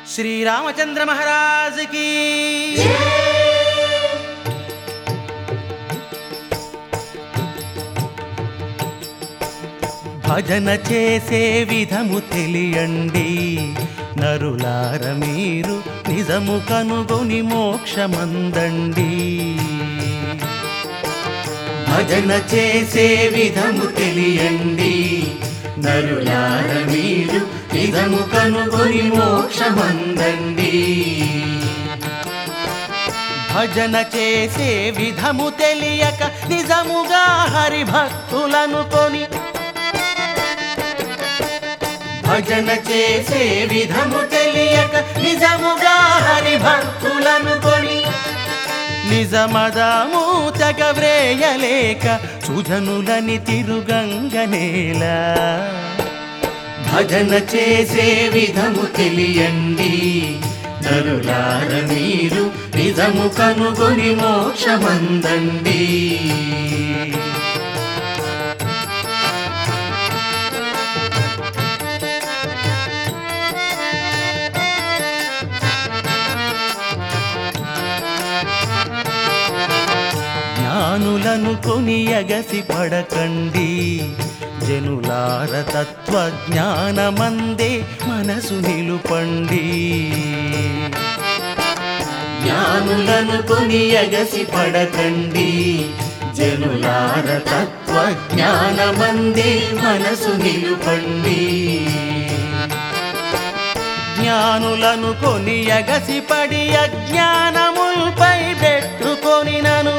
శ్రీరామచంద్ర మహారాజుకి భజన చేసే విధము తెలియండి నరులార మీరు నిజము కనుగొని మోక్షమందండి భజన చేసే విధము తెలియండి నరులార మీరు నిజము కనుగొని మోక్షమందండి భజన చేసే విధము తెలియక నిజముగా హరిభక్తులను కొని భజన చేసే విధము తెలియక నిజముగా హరిభక్తులను కొని నిజమదము తగవ్రేయలేక సుజనులని తిరుగంగనేలా భజన చేసే విధము తెలియండి నరులార మీరు నిజము కనుగొని మోక్షమందండి జ్ఞానులను కొని ఎగసి పడకండి జనులార తత్వజ్ఞానమందే మనసు నిలుపండి జ్ఞానులను కొని ఎగసి పడకండి జనులార తత్వజ్ఞానమందే మనసు నిలుపండి జ్ఞానులను కొని ఎగసి పడి అజ్ఞానముల్పై పెట్టుకొని నను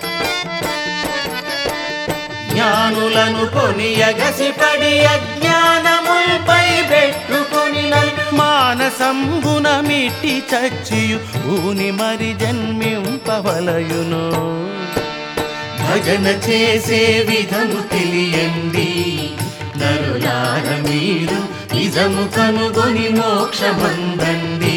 జ్ఞానులను కొని ఎగసి పడి అజ్ఞానముల్పై పెట్టుకొని నను మానసంబున మిట్టి చచ్చియు ఊని మరి జన్మింపవలయును భజన చేసే విధము తెలియండి నరులార మీరు నిజము కనుగొని మోక్షమందండి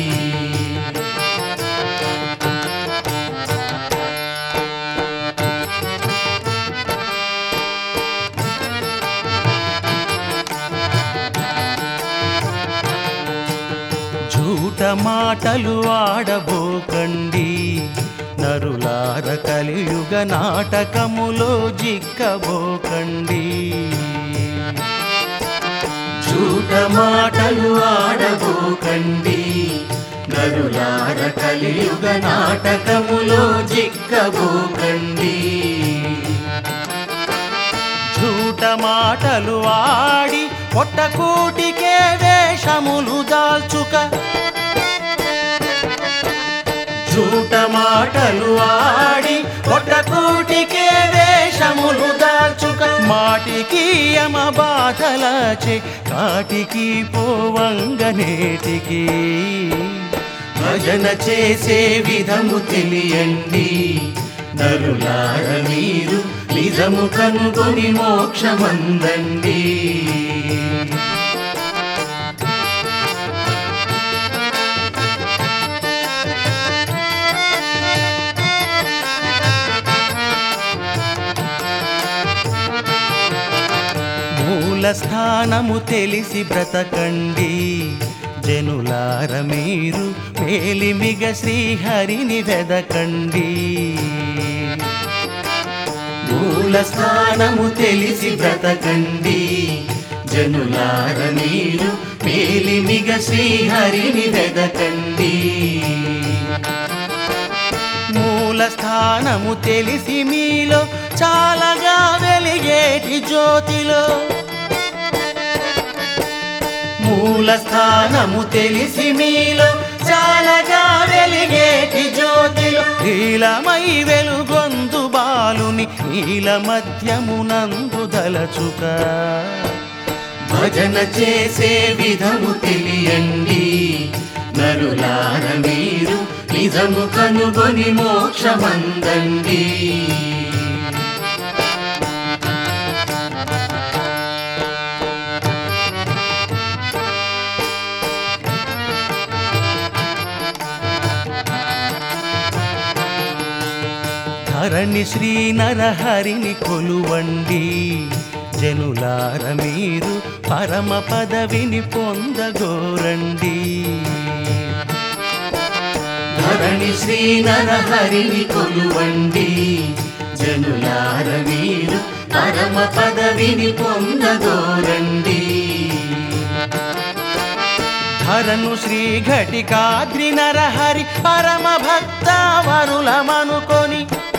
జూట మాటలు ఆడబోకండి నరులార కలియుగ నాటకములో జిక్కబోకండి జూట మాటలు ఆడబోకండి నరులార కలియుగ నాటకములో జిక్కబోకండి జూట మాటలు ఆడి పొట్టకూటికే వేషములు దాల్చుక జూట మాటలు ఆడి పొట్టకూటికే వేషములు దాల్చుక మాటికి యమ బాధలచే కాటికి పోవంగనేటికి భజన చేసే విధము తెలియండి నరులార మీరు నిజము కనుగొని మోక్షమందండి మూల స్థానము తెలిసి బ్రతకండి జనులార మీరు మేలిమిగ శ్రీహరిని వెదకండి మూల స్థానము తెలిసి బ్రతకండి జనులార మీరు మేలిమిగ శ్రీహరిని వెదకండి మూల స్థానము తెలిసి మీలో చాలగా వెలిగేటి జ్యోతిలో మూల స్థానము తెలిసి మీలో చాలగా వెలిగేటి జ్యోతిలో నీలమై వెలుగొందు బాలుని నీల మధ్యమునందు దలచుక భజన చేసే విధము తెలియండి నరులార మీరు నిజము కనుగొని మోక్షమందండి ధరణి శ్రీ నరహరిని కొలువండి జనులార మీరు పరమ పదవిని పొందగోరండి ధరణి శ్రీ నరహరిని కొలువండి జనులార మీరు పరమ పదవిని పొందదోరండి ధరను శ్రీ ఘటికాద్రి నరహరి పరమ భక్త వరులమనుకొని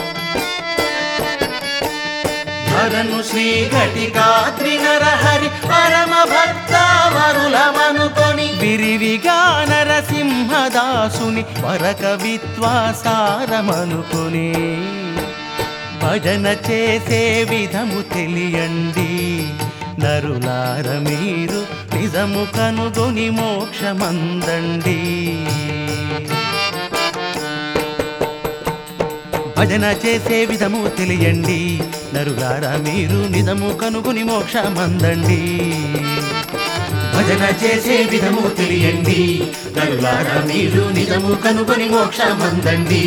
ధరను శ్రీ ఘటికాద్రి నరహరి పరమ భక్త వరులమనుకొని విరివిగా నరసింహదాసుని వరకవిత్వాసారమనుకొని భజన చేసే విధము తెలియండి నరులార మీరు నిజము కనుగొని మోక్షమందండి భజన చేసే విధము తెలియండి నరులారా మీరు నిజము కనుగొని మోక్షమందండి భజన చేసే విధము తెలియండి నరులారా మీరు నిజము కనుగొని మోక్షమందండి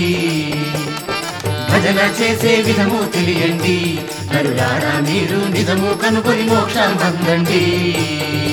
భజన చేసే విధము తెలియండి నరులారా మీరు నిజము కనుగొని మోక్షమందండి